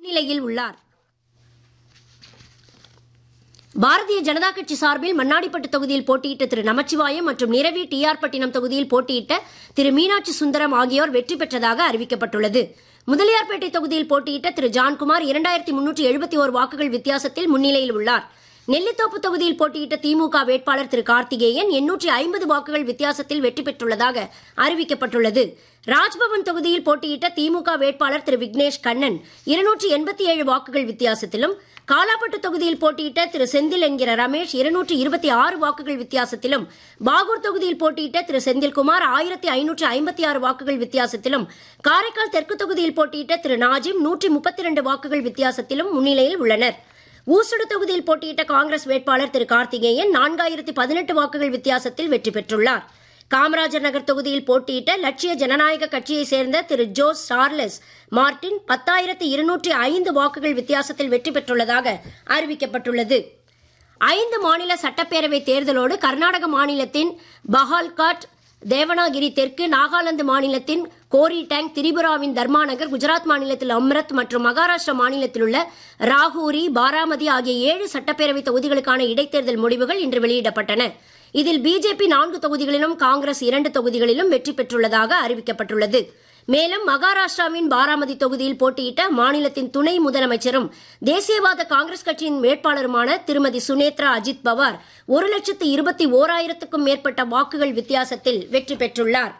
முன்னிலையில் உள்ளார் பாரதிய ஜனதா கட்சி சார்பில் மண்ணாடிப்பட்டு தொகுதியில் போட்டியிட்ட திரு நமச்சிவாயம் மற்றும் நிரவி டிஆர் பட்டினம் தொகுதியில் போட்டியிட்ட திரு மீனாட்சி சுந்தரம் ஆகியோர் வெற்றி பெற்றதாக அறிவிக்கப்பட்டுள்ளது முதலியார்பேட்டை தொகுதியில் போட்டியிட்ட திரு ஜான்குமார் இரண்டாயிரத்தி முன்னூற்றி எழுபத்தி ஓரு வாக்குகள் வித்தியாசத்தில் முன்னிலையில் உள்ளார் நெல்லித்தோப்பு தொகுதியில் போட்டியிட்ட திமுக வேட்பாளர் திரு கார்த்திகேயன் எண்ணூற்றி ஐம்பது வாக்குகள் வித்தியாசத்தில் வெற்றி பெற்றுள்ளதாக அறிவிக்கப்பட்டுள்ளது ராஜ்பவன் தொகுதியில் போட்டியிட்ட திமுக வேட்பாளர் திரு விக்னேஷ் கண்ணன் இருநூற்றி எண்பத்தி ஏழு வாக்குகள் வித்தியாசத்திலும் காலாப்பட்டு தொகுதியில் போட்டியிட்ட திரு செந்தில் என்கிற ரமேஷ் இருநூற்றி இருபத்தி ஆறு வாக்குகள் வித்தியாசத்திலும் பாகூர் தொகுதியில் போட்டியிட்ட திரு செந்தில்குமார் ஆயிரத்தி ஐநூற்று ஐம்பத்தி ஆறு வாக்குகள் வித்தியாசத்திலும் காரைக்கால் தெற்கு தொகுதியில் போட்டியிட்ட திரு நாஜிம் நூற்றி முப்பத்தி இரண்டு வாக்குகள் வித்தியாசத்திலும் முன்னிலையில் உள்ளனர் ஊசுடு தொகுதியில் போட்டியிட்ட காங்கிரஸ் வேட்பாளர் திரு கார்த்திகேயன் நான்காயிரத்தி பதினெட்டு வாக்குகள் வித்தியாசத்தில் வெற்றி பெற்றுள்ளார் காமராஜர் நகர் தொகுதியில் போட்டியிட்ட லட்சிய ஜனநாயக கட்சியைச் சேர்ந்த திரு ஜோஸ் சார்லஸ் மார்டின் பத்தாயிரத்தி இருநூற்றி ஐந்து வாக்குகள் வித்தியாசத்தில் வெற்றி பெற்றுள்ளதாக அறிவிக்கப்பட்டுள்ளது ஐந்து மாநில சட்டப்பேரவை தேர்தலோடு கர்நாடக மாநிலத்தின் பஹால்காட் தேவனாகிரி தெற்கு நாகாலாந்து மாநிலத்தின் கோரி டேங் திரிபுராவின் தர்மாநகர் குஜராத் மாநிலத்தில் அம்ரத் மற்றும் மகாராஷ்டிரா மாநிலத்தில் உள்ள ராகூரி பாராமதி ஆகிய ஏழு சட்டப்பேரவை தொகுதிகளுக்கான இடைத்தேர்தல் முடிவுகள் இன்று வெளியிடப்பட்டன இதில் பிஜேபி நான்கு தொகுதிகளிலும் காங்கிரஸ் இரண்டு தொகுதிகளிலும் வெற்றி பெற்றுள்ளதாக அறிவிக்கப்பட்டுள்ளது மேலும் மகாராஷ்டிராவின் பாராமதி தொகுதியில் போட்டியிட்ட மாநிலத்தின் துணை முதலமைச்சரும் தேசியவாத காங்கிரஸ் கட்சியின் வேட்பாளருமான திருமதி சுனேத்ரா அஜித் பவார் ஒரு லட்சத்து இருபத்தி ஓராயிரத்துக்கும் மேற்பட்ட வாக்குகள் வித்தியாசத்தில் வெற்றி பெற்றுள்ளார்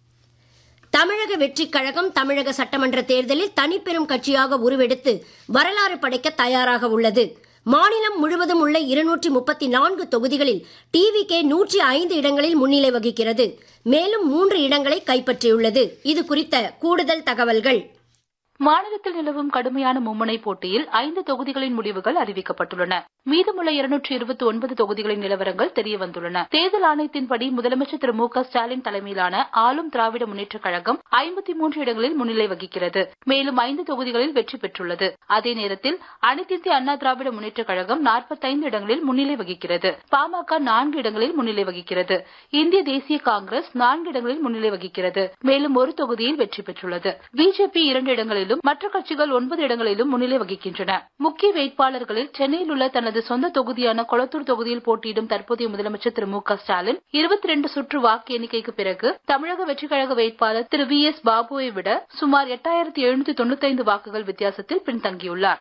தமிழக வெற்றிக் கழகம் தமிழக சட்டமன்ற தேர்தலில் தனிப்பெரும் கட்சியாக உருவெடுத்து வரலாறு படைக்க தயாராக உள்ளது மாநிலம் முழுவதும் உள்ள இருநூற்றி முப்பத்தி நான்கு தொகுதிகளில் டிவிகே நூற்றி ஐந்து இடங்களில் முன்னிலை வகிக்கிறது மேலும் மூன்று இடங்களை கைப்பற்றியுள்ளது இது குறித்த கூடுதல் தகவல்கள் மாநிலத்தில் நிலவும் கடுமையான மும்முனை போட்டியில் ஐந்து தொகுதிகளின் முடிவுகள் அறிவிக்கப்பட்டுள்ளன மீதமுள்ள இருநூற்றி இருபத்தி ஒன்பது தொகுதிகளின் நிலவரங்கள் தெரியவந்துள்ளன தேர்தல் ஆணையத்தின்படி முதலமைச்சர் திரு மு க ஸ்டாலின் தலைமையிலான ஆளும் திராவிட முன்னேற்றக் கழகம் ஐம்பத்தி மூன்று இடங்களில் முன்னிலை வகிக்கிறது மேலும் ஐந்து தொகுதிகளில் வெற்றி பெற்றுள்ளது அதே நேரத்தில் அனைத்திந்திய அண்ணா திராவிட முன்னேற்றக் கழகம் நாற்பத்தைந்து இடங்களில் முன்னிலை வகிக்கிறது பாமக நான்கு இடங்களில் முன்னிலை வகிக்கிறது இந்திய தேசிய காங்கிரஸ் நான்கு இடங்களில் முன்னிலை வகிக்கிறது மேலும் ஒரு தொகுதியில் வெற்றி பெற்றுள்ளது பிஜேபி இரண்டு இடங்களிலும் மற்ற கட்சிகள் ஒன்பது இடங்களிலும் முன்னிலை வகிக்கின்றன முக்கிய வேட்பாளர்களில் சென்னையில் உள்ள தனது சொந்த தொகுதியான கொளத்தூர் தொகுதியில் போட்டியிடும் தற்போதைய முதலமைச்சர் திரு மு க ஸ்டாலின் இருபத்தி ரெண்டு சுற்று வாக்கு எண்ணிக்கைக்கு பிறகு தமிழக வெற்றிக் கழக வேட்பாளர் திரு வி எஸ் பாபுவை விட சுமார் எட்டாயிரத்தி எழுநூத்தி தொண்ணூத்தைந்து வாக்குகள் வித்தியாசத்தில் பின்தங்கியுள்ளார்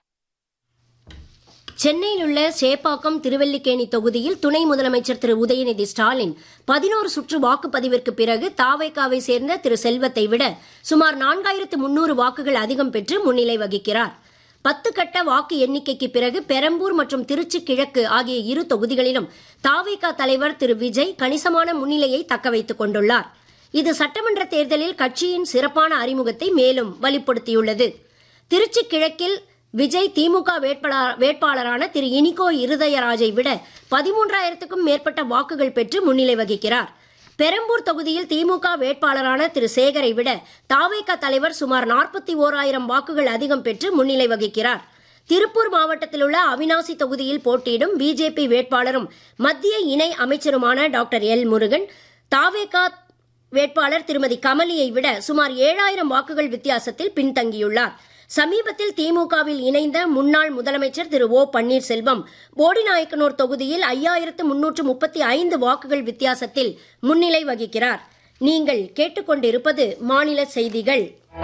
சென்னையில் உள்ள சேப்பாக்கம் திருவல்லிக்கேணி தொகுதியில் துணை முதலமைச்சர் திரு உதயநிதி ஸ்டாலின் பதினோரு சுற்று வாக்குப்பதிவிற்கு பிறகு தாவைக்காவை சேர்ந்த திரு செல்வத்தை விட சுமார் நான்காயிரத்து முன்னூறு வாக்குகள் அதிகம் பெற்று முன்னிலை வகிக்கிறார் பத்து கட்ட வாக்கு எண்ணிக்கைக்கு பிறகு பெரம்பூர் மற்றும் திருச்சி கிழக்கு ஆகிய இரு தொகுதிகளிலும் தாவைக்கா தலைவர் திரு விஜய் கணிசமான முன்னிலையை தக்க வைத்துக் கொண்டுள்ளார் இது சட்டமன்ற தேர்தலில் கட்சியின் சிறப்பான அறிமுகத்தை மேலும் வலுப்படுத்தியுள்ளது திருச்சி கிழக்கில் விஜய் திமுக வேட்பாளரான திரு இனிகோ இருதயராஜை விட பதிமூன்றாயிரத்துக்கும் மேற்பட்ட வாக்குகள் பெற்று முன்னிலை வகிக்கிறார் பெரம்பூர் தொகுதியில் திமுக வேட்பாளரான திரு சேகரை விட தாவேக தலைவர் சுமார் நாற்பத்தி ஓராயிரம் வாக்குகள் அதிகம் பெற்று முன்னிலை வகிக்கிறார் திருப்பூர் மாவட்டத்தில் உள்ள அவினாசி தொகுதியில் போட்டியிடும் பிஜேபி வேட்பாளரும் மத்திய இணை அமைச்சருமான டாக்டர் எல் முருகன் தாவேகா வேட்பாளர் திருமதி கமலியை விட சுமார் ஏழாயிரம் வாக்குகள் வித்தியாசத்தில் பின்தங்கியுள்ளார் சமீபத்தில் திமுகவில் இணைந்த முன்னாள் முதலமைச்சர் திரு ஓ பன்னீர்செல்வம் போடிநாயக்கனூர் தொகுதியில் ஐயாயிரத்து முன்னூற்று முப்பத்தி ஐந்து வாக்குகள் வித்தியாசத்தில் முன்னிலை வகிக்கிறார் நீங்கள் கேட்டுக்கொண்டிருப்பது மாநில செய்திகள்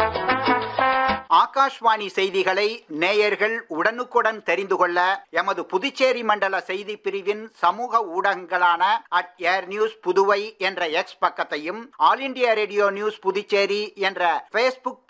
ஆகாஷ்வாணி செய்திகளை நேயர்கள் உடனுக்குடன் தெரிந்து கொள்ள எமது புதுச்சேரி மண்டல செய்தி பிரிவின் சமூக ஊடகங்களான அட் ஏர் நியூஸ் புதுவை என்ற எக்ஸ் பக்கத்தையும் all India radio news Puducherry என்ற பேஸ்புக்